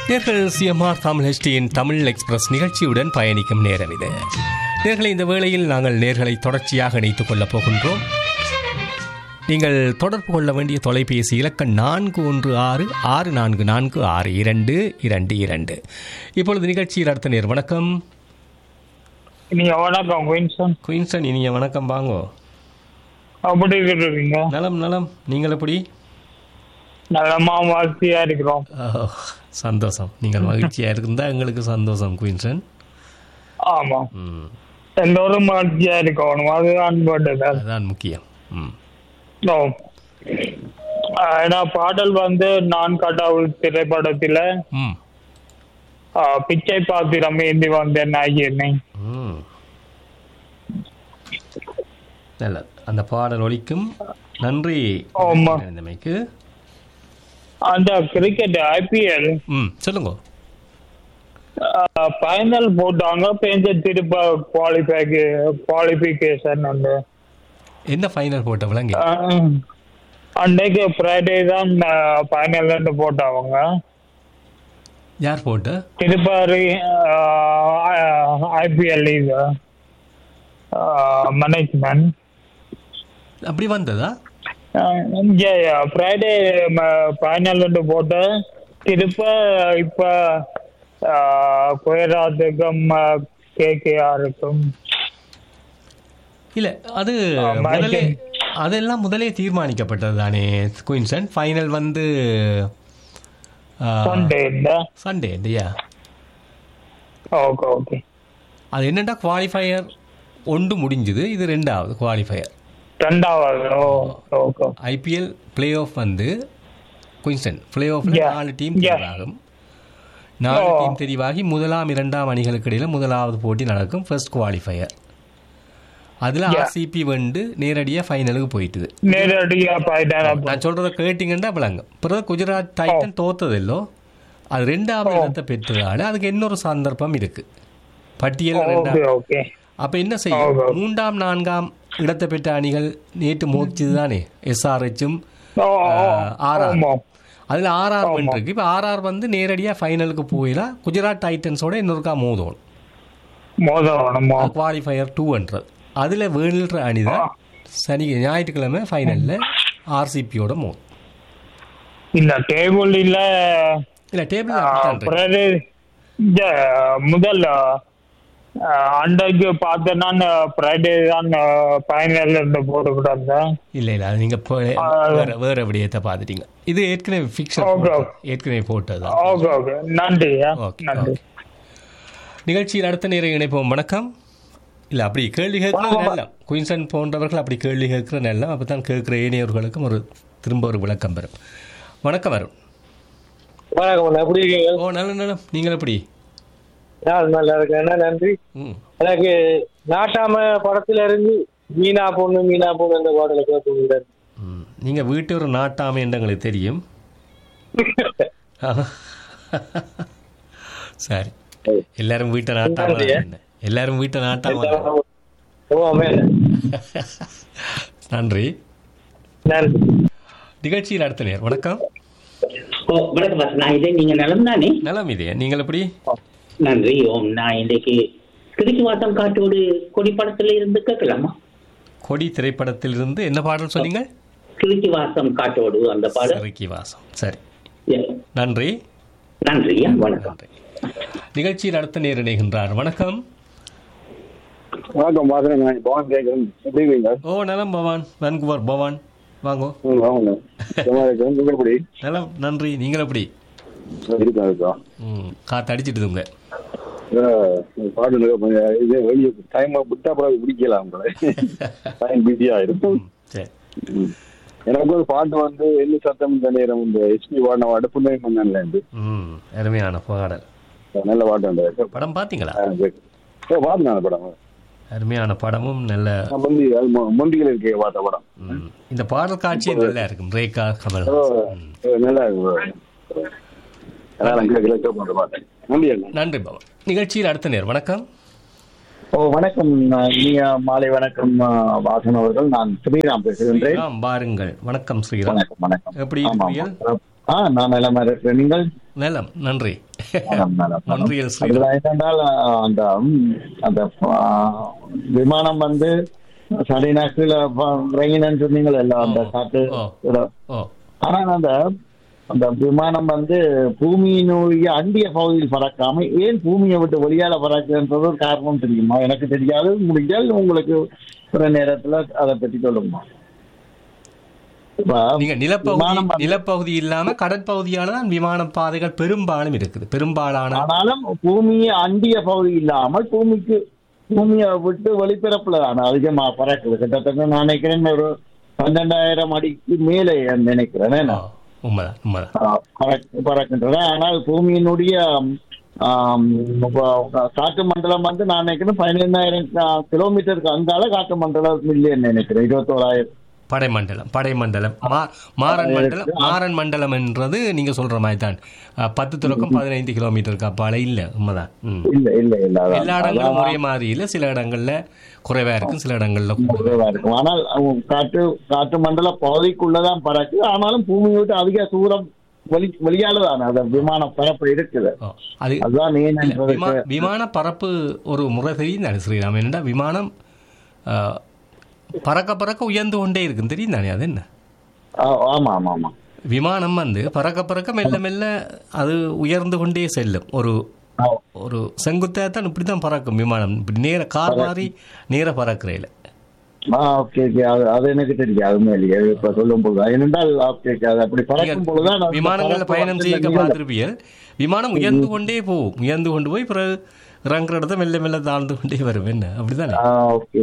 நேர்கள் சிஎம்ஆர் தமிழ் ஹெச்டியின் தமிழ் எக்ஸ்பிரஸ் நிகழ்ச்சியுடன் பயணிக்கும் நேரம் இது நேர்களை இந்த வேளையில் நாங்கள் நேர்களை தொடர்ச்சியாக இணைத்துக் கொள்ளப் போகின்றோம் நீங்கள் தொடர்பு கொள்ள வேண்டிய தொலைபேசி இலக்கம் நான்கு ஒன்று ஆறு ஆறு நான்கு நான்கு ஆறு இரண்டு இரண்டு இரண்டு இப்பொழுது நிகழ்ச்சியில் அடுத்த நேர் வணக்கம் நீங்க வணக்கம் குயின்சன் குயின்சன் இனிய வணக்கம் வாங்கோ அப்படி இருக்கீங்க நலம் நலம் நீங்கள் எப்படி நல்லமா வாழ்த்தியா இருக்கிறோம் ஓ, சந்தோஷம் நீங்கள் மகிழ்ச்சியாக இருந்தால் எங்களுக்கு சந்தோஷம் குயின்சன் ஆமா ம் எல்லோரும் மகிழ்ச்சியா இருக்கணும் அதுதான் வேண்டுதல் அதுதான் முக்கியம் ம் ஓ. ஆஹ் ஏன்னா பாடல் வந்து நான் கடவுள் திரைப்படத்துல ம் ஆஹ் பிச்சை பாத்திரம் ஏந்தி வந்தேன் நாயகனை ம் நல்லது அந்த பாடல் ஒலிக்கும் நன்றி ஆமா. இணைந்தமைக்கு அந்த கிரிக்கெட் ஐபிஎல் ம் சொல்லுங்க ஃபைனல் போட்டாங்க பேஞ்ச திருப்ப குவாலிஃபைக்கு குவாலிஃபிகேஷன் உண்டு என்ன ஃபைனல் போட்ட விளங்கி ஆஹ் அன்னைக்கு ஃப்ரைடே தான் ஃபைனல் ரெண்டு போட்டவங்க யார் போட்டு திருப்பாரி ஐபிஎல் இது மேனேஜ்மெண்ட் அப்படி வந்ததா இங்கே ஃப்ரைடே ஃபைனல் ரெண்டு போட்டு திருப்ப இப்போ குயராத்துக்கும் கேகேஆருக்கும் இல்ல அது ஆ, முதலே Michael. அதெல்லாம் முதலே தீர்மானிக்கப்பட்டது தானே குயின்சன் ஃபைனல் வந்து சண்டே இந்த சண்டே இல்லையா ஓகே ஓகே அது என்னடா குவாலிஃபயர் ஒன்று முடிஞ்சுது இது ரெண்டாவது குவாலிஃபயர் ரெண்டாவது oh okay IPL play off வந்து குயின்சன் பிளே ஆஃப்ல Yeah. நாலு டீம் Yeah. தெரிவாகும் நாலு Oh. டீம் தெரிவாகி முதலாம் இரண்டாம் அணிகளுக்கு இடையில முதலாவது போட்டி நடக்கும் ஃபர்ஸ்ட் குவாலிஃபயர் அதுல Yeah. ஆர்சிபி வந்து நேரடியா ஃபைனலுக்கு போயிட்டுது நேரடியா போயிட்டேன் நான் சொல்றத கேட்டீங்கன்னா விளங்கும் பிறகு குஜராத் டைட்டன் தோத்ததில்லோ அது ரெண்டாவது இடத்தை பெற்றதால அதுக்கு இன்னொரு சந்தர்ப்பம் இருக்கு பட்டியல் ஓகே ரெண்டாம் ஓகே அப்ப என்ன செய்யும் Okay. மூன்றாம் நான்காம் இடத்தை பெற்ற அணிகள் நேற்று மோதிச்சது தானே எஸ்ஆர்ஹெச்சும் ஓ ஓ, ஆர்ஆர் ஆமா அதுல ஆர்ஆர் இருக்கு இப்ப ஆர்ஆர் வந்து நேரடியா ஃபைனலுக்கு போயிடலாம் குஜராத் டைட்டன்ஸோட இன்னொருக்கா மோதணும் மோதணுமா குவாலிஃபயர் டூன்றது அதுல வேணுன்ற அணி தான் சனி ஞாயிற்றுக்கிழமை ஃபைனல்ல ஆர்சிபியோட மோதும் இந்த டேபிள் இல்ல இல்ல டேபிள் அப்படித்தான் இருக்கு. பிறகு இந்த முதல் அஹ், அன்றைக்கு பார்த்தேன்னா ஃப்ரைடே தான் ஃபைனல் இருந்து போட்டுக்கிட்டாங்க இல்ல இல்ல அது நீங்க போ- ஆ, வேற வேற விடயத்தை பாத்துட்டீங்க இது ஏற்கனவே ஃபிக்ஷன் Okay. ஏற்கனவே போட்டதுதான் ஓகே ஓகே நன்றி ஓகே நன்றி ஓகே. நிகழ்ச்சியில் அடுத்த நேரம் இணைப்போம் வணக்கம் இல்ல அப்படி கேள்வி கேட்கறது நல்ல குயின்சன் போன்றவர்கள் அப்படி கேள்வி கேட்கிற நல்ல அப்பதான் கேட்கிற ஏனையவர்களுக்கும் ஒரு திரும்ப ஒரு விளக்கம் பெறும் வணக்கம் வரும் வணக்கம் எப்படி இருக்கீங்க ஓ நல்ல நல்ல நீங்கள் எப்படி நான் நல்லா இருக்கேன் என்ன நன்றி ம் எனக்கு நாட்டாம படத்துல இருந்து மீனா பொண்ணு மீனா பொண்ணு அந்த பாடல கேட்க ம். நீங்க வீட்டு ஒரு நாட்டாமை என்று எங்களுக்கு தெரியும் ஆஹா. சரி எல்லாரும் வீட்டை நாட்டாம நன்றியா. என்ன? எல்லாரும் வீட்டை நாட்டாம நன்றி நன்றி நிகழ்ச்சியில் அடுத்த நேர் வணக்கம் ஓ வணக்கம் பாஸ் நான் இதே நீங்க நலம் தானே நலம் இதே நீங்கள் எப்படி நன்றி ஓம் நான் இன்றைக்கு கிழக்கு வாசம் காட்டோடு கொடி படத்துல இருந்து கேட்கலாமா கொடி திரைப்படத்திலிருந்து என்ன பாடல் சொன்னீங்க கிழக்கு வாசம் காட்டோடு அந்த பாடம் சிறுக்கி வாசம் சரி ஏ, நன்றி நன்றியா வணக்கம் நன்றி நிகழ்ச்சியில் அடுத்த நேர் இணைகின்றார் வணக்கம் வணக்கம் பாக்குறேன் நான் பவன் கேட்கறேன் எப்படி இருக்கீங்க ஓ நலம் பவான் வான்குவர் பவான் வாங்கோ ம் வாங்க சும்மா இருக்கேன் நீங்க எப்படி நலம் நன்றி நீங்கள் எப்படி இருக்கேன் இருக்கோம் ம் காத்து அடிச்சிட்டுதுங்க பாட்டு கொஞ்சம் இது வெளியே டைம் விட்டா அப்புறம் பிடிக்கலாம் உங்களை டைம் பிஸி ஆயிரும் ம், சரி ம். எனக்கு ஒரு பாட்டு வந்து எள்ளு சத்தம் இந்த நேரம் இந்த ஹெச்பி பாடின பாட்டு புண்ணை மன்னன்ல இருந்து ம் அருமையான பாடல் நல்ல பாட்டு அந்த படம் பார்த்தீங்களா ஓ பார்த்தேன் அந்த படம் அருமையான படமும் நல்ல நான் முந்தி அது மு- முந்திகள் இருக்கே பார்த்த படம் ம், இந்த பாடல் காட்சியே நல்லா இருக்கும் ரேகா கமல் ஓ, ஓ, நல்லா இருக்கு அதான் கேட்கல கேட்க பார்த்தேன் நன்றி அண்ணா நன்றி பவன் நிகழ்ச்சியில் அடுத்த நேர் வணக்கம் ஓ வணக்கம் நான் இனிய மாலை வணக்கம் ஆ, வாசன் அவர்கள் நான் ஸ்ரீராம் பேசுகின்றேன் ஸ்ரீராம் பாருங்கள் வணக்கம் ஸ்ரீராம் வணக்கம் வணக்கம் எப்படி ஆமா, இருக்கிறீர்கள்? ஆமா. ஆ நான் நிலைமை இருக்கிறேன் நீங்கள் நலம் நன்றி நலம், நலம், நலம். நன்றிகள் ஸ்ரீ அதுல என்னென்றால் ஆ, அந்த ம், அந்த ஆ, விமானம் வந்து சரினா கீழே இறங்கினு சொன்னீங்களா எல்லாம் அந்த ஓ, காட்டு ஓ. இடம். ஓ ஆனா அந்த அந்த விமானம் வந்து பூமியினுடைய அண்டிய பகுதியில் பறக்காம ஏன் பூமியை விட்டு வெளியால பறக்குன்றது ஒரு காரணம் தெரியுமா எனக்கு தெரியாது முடிஞ்சால் உங்களுக்கு ஒரு நேரத்துல அதை பற்றி சொல்லுங்க இப்ப நீங்க நிலப்பகுதி விமானம் வந்து- நிலப்பகுதி இல்லாம கடற்பகுதியால தான் விமான பாதைகள் பெரும்பாலும் இருக்குது பெரும்பாலான ஆனாலும் பூமியை அண்டிய பகுதி இல்லாமல் பூமிக்கு பூமியை விட்டு வெளிப்பிறப்புல தான் அதிகமா பறக்குது கிட்டத்தட்ட நான் நினைக்கிறேன் ஒரு பன்னெண்டாயிரம் அடிக்கு மேலே நினைக்கிறேன் ஓ, என்ன? உண்மைதான் உண்மைதான் ஆஹ் பறக்க- பறக்கின்றன ஆனால் பூமியினுடைய ஆம், ப- காற்று மண்டலம் வந்து நான் நினைக்கிறேன் பதினைந்தாயிரம் கிலோமீட்டருக்கு அங்கால காற்று மண்டலம் இல்லைன்னு நினைக்கிறேன் இருபத்தோராயிரம் படைமண்டலம் படைமண்டலம் மா- மாறன் மண்டலம் மாறன் மண்டலம் என்றது நீங்க சொல்ற மாதிரி தான் அஹ், பத்து தொடக்கம் பதினைந்து கிலோமீட்டருக்கு அப்பால இல்ல உண்மைதான் ம். இல்ல இல்ல இல்ல அதான். எல்லா இடங்களும் அதான் ஒரே மாதிரி இல்ல சில இடங்கள்ல குறைவா இருக்கும் சில இடங்கள்ல கூடுதலா குறைவா இருக்கும் ஆனால் அவங்க காற்று காற்று மண்டல பகுதிக்குள்ளதான் பறக்கு ஆனாலும் பூமியை விட்டு அதிக தூரம் வெளி வெளியால தான் அந்த விமான பரப்பு இருக்குது ஓ, அது அதுதான் இல்ல, ஏன்னு விமா- விமான பறப்பு ஒரு முறை தெரியும் தானே ஸ்ரீராம் என்னடா விமானம் அஹ், பறக்க பறக்க உயர்ந்து கொண்டே இருக்கும் தெரியும் தானே அது என்ன ஆமா ஆமா ஆமா விமானம் வந்து பறக்க பறக்க மெல்ல மெல்ல அது உயர்ந்து கொண்டே செல்லும் ஒரு ஆ, ஒரு செங்குத்தான் இப்படி தான் பறக்கும் விமானம் இப்படி நேர கார் மாதிரி நேர பறக்கிறேல ஆ ஓகே ஓகே அது அது எனக்கு தெரியாது மேலே இப்ப சொல்லும் போது ஏனென்றால் ஓகே ஓகே அது அப்படி பறக்கும் பொழுதுதான் அந்த விமானங்கள்ல பறப்பு பயணம் வந்து செய்ய நிகழும். பார்த்திருப்பீர்கள் விமானம் உயர்ந்து கொண்டே போகும் உயர்ந்து கொண்டு போய் பிறகு இறங்குற இடத்த மெல்ல மெல்ல தாழ்ந்து கொண்டே வரும் என்ன அப்படிதானே ஆ ஓகே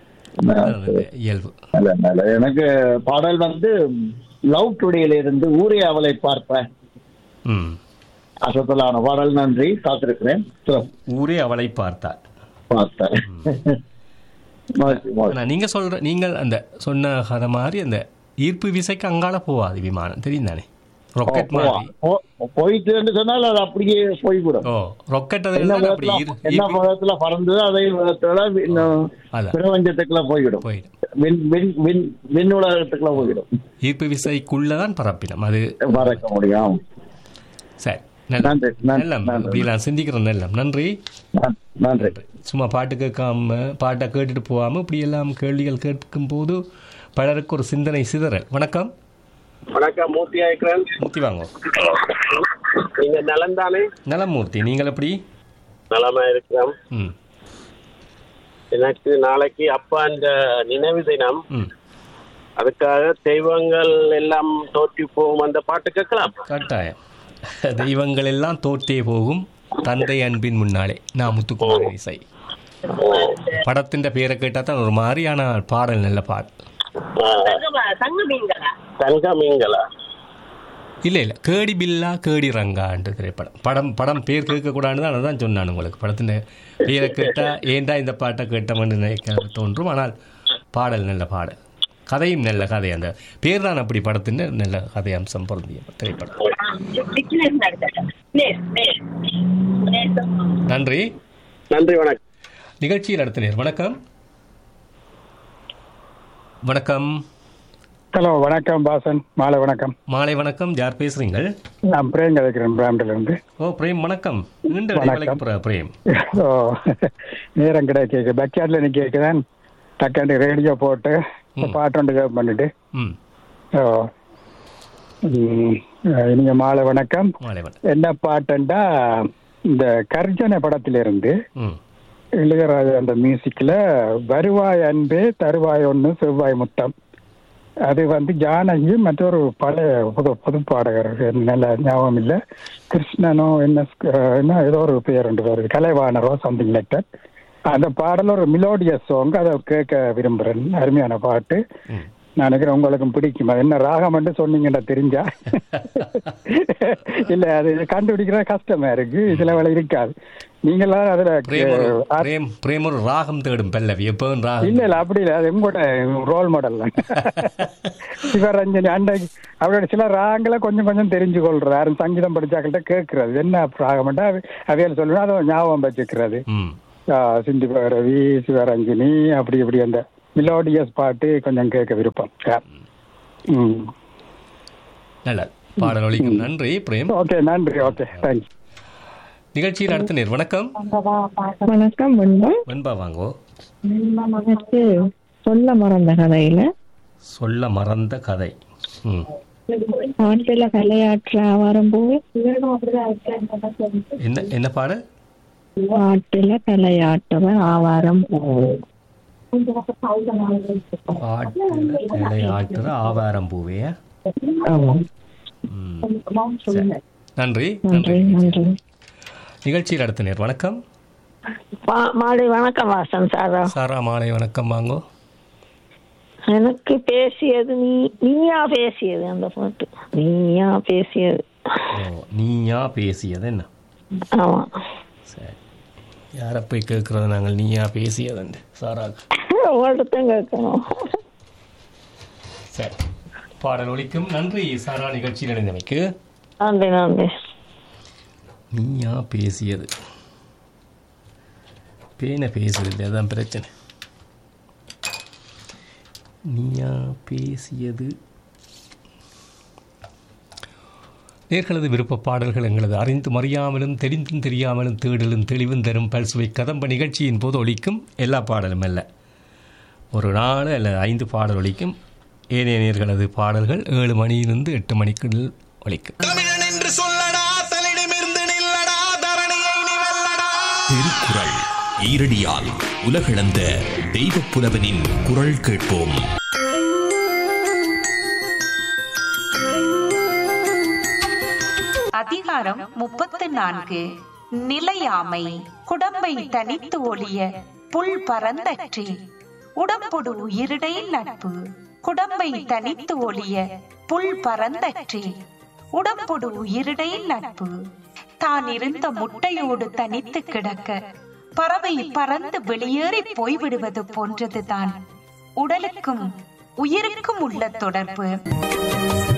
அது இயல்பு நல்ல நல்ல எனக்கு பாடல் வந்து லவ் டுடேல இருந்து ஊரே அவளை பார்ப்பேன் ம் அசத்தலான பாடல் நன்றி காத்திருக்கிறேன் சரி, ஊரே அவளை பார்த்தாள் பார்த்தேன் மகிழ்ச்சி, மகிழ்ச்சி. ஆனா நீங்க சொல்ற நீங்கள் அந்த சொன்ன கதை மாதிரி அந்த ஈர்ப்பு விசைக்கு அங்கால போகாது விமானம் தெரியும் தானே ரொக்கெட் போவா. மாதிரி போ- போயிட்டு சொன்னால் அது அப்படியே போய்விடும் ஓ ரொக்கெட் அது என்ன இருந்தா அப்படி விதத்துல ஈர்- என்ன ஈர்ப்பு விதத்துல பறந்தது அதே விதத்துல இன்னும் அதான் பிரபஞ்சத்துக்குள்ள போய்விடும் போயிடும் விண் விண் விண் விண் உலகத்துக்குள்ள போய்விடும் ஈர்ப்பு விசைக்குள்ளதான் பரப்பினம் அது பறக்க முடியும் சரி நல்ல நன்றி, நன்றி, நல்லம் நன்றி. இப்படி நான் சிந்திக்கிறேன் நல்லம் நன்றி நன்- நன்றி சும்மா பாட்டு கேட்காம பாட்டை கேட்டுட்டு போகாம இப்படி எல்லாம் கேள்விகள் கேட்கும் போது பலருக்கு ஒரு சிந்தனை சிதறல் வணக்கம் வணக்கம் மூர்த்தி ஆயிக்கிறேன் மூர்த்தி வாங்க நீங்க நலம் தானே நலம் மூர்த்தி நீங்கள் எப்படி நலமா இருக்கிறோம் ம் எனக்கு நாளைக்கு அப்பா அந்த நினைவு தினம் ம் அதுக்காக தெய்வங்கள் எல்லாம் தோற்றி போகும் அந்த பாட்டு கேட்கலாம் கட்டாயம் தெய்வங்கள் எல்லாம் தோற்றே போகும் தந்தை அன்பின் முன்னாலே நான் முத்துக்குமார் இசை படத்தின் பேரை கேட்டால் தான் ஒரு மாதிரியான பாடல் நல்ல பாடல் தங்க மீன்களா இல்லை இல்லை கேடி பில்லா கேடி ரங்கான்ற திரைப்படம் படம் படம் பேர் கேட்கக்கூடாதுன்னு தான் அதான் சொன்னான் உங்களுக்கு படத்தின் பேரை கேட்டால் ஏன்டா இந்த பாட்டை கேட்டோம்னு நினைக்க தோன்றும் ஆனால் பாடல் நல்ல பாடல் கதையும் நல்ல கதை அந்த பேர் தான் அப்படி படத்தின் நல்ல கதை அம்சம் பொருந்திய திரைப்படம் நன்றி நன்றி வணக்கம் நிகழ்ச்சியில் நடத்தினர் வணக்கம் வணக்கம் ஹலோ வணக்கம் பாசன் மாலை வணக்கம் மாலை வணக்கம் யார் பேசுறீங்கள் நான் பிரேம் கதைக்கிறேன் பிராம்டில் இருந்து ஓ பிரேம் வணக்கம் நீண்ட வணக்கம். இடைவேளைக்கு பிறகு பிரேம் ஓ நேரம் கிடைக்க பக்யார்டில் நீ கேட்குதான் டக்காண்டு ரேடியோ போட்டு பாட்டு ஒன்று கேப் பண்ணிட்டு ம் ஓ ம், இனிய மாலை வணக்கம் மாலை வணக்கம் என்ன பாட்டுண்டா இந்த கர்ஜன படத்திலிருந்து ம் இளையராஜா அந்த மியூசிக்கில் வருவாய் அன்பே தருவாய் ஒன்று செவ்வாய் முத்தம் அது வந்து ஜானகி மற்றொரு பழைய புது புது பாடகர் நல்ல ஞாபகம் இல்லை கிருஷ்ணனோ என்ன என்ன ஏதோ ஒரு பேர் உண்டு வருது கலைவாணரோ சம்திங் லைக் தட் அந்த பாடல் ஒரு மிலோடியஸ் சாங் அதை கேட்க விரும்புகிறேன் அருமையான பாட்டு ம். நான் நினைக்கிறேன் உங்களுக்கும் பிடிக்கும் அது என்ன ராகம்னு சொன்னீங்கன்னா தெரிஞ்சா இல்ல அது கண்டுபிடிக்கிற கஷ்டமா இருக்கு இதுல வேலை இருக்காது நீங்களாம் அதுல பிரேம் ஒரு ஆ- பிரேம் பிரேம் ஒரு ராகம் தேடும் பல்லவி எப்பவும் ராகம் இல்ல இல்ல அப்படி இல்ல அது உங்களோட ரோல் மாடல் தான் சிவரஞ்சனி அன்றைக்கு அவரோட சில ராகங்களை கொஞ்சம் கொஞ்சம் தெரிஞ்சு கொள்றாரு சங்கீதம் படிச்சாக்கிட்ட கேட்கறது என்ன ராகம்ட்டா அவையில் சொல்லணும் அதை ஞாபகம் வச்சுக்கிறது ம் ஆ, சிந்தி பைரவி சிவரஞ்சனி அப்படி இப்படி அந்த மிலோடியஸ் பாட்டு கொஞ்சம் கேட்க விருப்பம் ஆ. ம் நல்லது பாடல் ஒலிக்கும் நன்றி பிரேம் ஓகே நன்றி ஓகே தேங்க்ஸ் நிகழ்ச்சியில் அடுத்த நேர் வணக்கம் வணக்கம் வெண்பா வெண்பா வாங்கோ எனக்கு சொல்ல மறந்த கதையில சொல்ல மறந்த கதை ம் பாட்டுல கலையாற்ற வரும்போது என்ன என்ன பாடு பாட்டுல கலையாட்டவர் ஆவாரம் போவோம் பாட்டுல விளையாட்டுற ஆவாரம் பூவே ஆமாம். ம். சரி. நன்றி நன்றி நன்றி நிகழ்ச்சியில் அடுத்த நேர் வணக்கம் மாலை வணக்கம் வாசன் சாரா சாரா மாலை வணக்கம் வாங்கோ எனக்கு பேசியது நீ நீயா பேசியது அந்த பாட்டு நீயா பேசியது ஓ, நீயா பேசியது என்ன ஆமா சரி யாரை போய் கேட்கறது நாங்கள் நீயா பேசியதுண்டு சாராக்கு உங்கள்கிட்ட கேட்கணும் சரி பாடல் ஒலிக்கும் நன்றி சாரா நிகழ்ச்சியில் இணைந்தமைக்கு நன்றி நன்றி நீயா பேசியது பேனை பேசுறது அதான் பிரச்சனை நீயா பேசியது நேர்களது விருப்ப பாடல்கள் எங்களது அறிந்தும் அறியாமலும் தெரிந்தும் தெரியாமலும் தேடலும் தெளிவும் தரும் பல்சுவை கதம்ப நிகழ்ச்சியின் போது ஒலிக்கும் எல்லா பாடலும் அல்ல ஒரு நாள் அல்லது ஐந்து பாடல் ஒலிக்கும் ஏனைய நேர்களது பாடல்கள் ஏழு மணியிலிருந்து எட்டு மணிக்குள் ஒலிக்கும் திருக்குறள் ஈரடியால் உலகளந்த தெய்வப் புலவனின் குரல் கேட்போம் அதிகாரம் முப்பத்து நான்கு நிலையாமை குடம்பை தனித்து ஒளிய புல் பரந்தற்றி உடம்பொடு உயிரிடை நட்பு குடம்பை தனித்து ஒளிய புல் பரந்தற்றி உடம்பொடு உயிரிடை நட்பு தான் இருந்த முட்டையோடு தனித்து கிடக்க பறவை பறந்து வெளியேறி போய்விடுவது போன்றதுதான் உடலுக்கும் உயிருக்கும் உள்ள தொடர்பு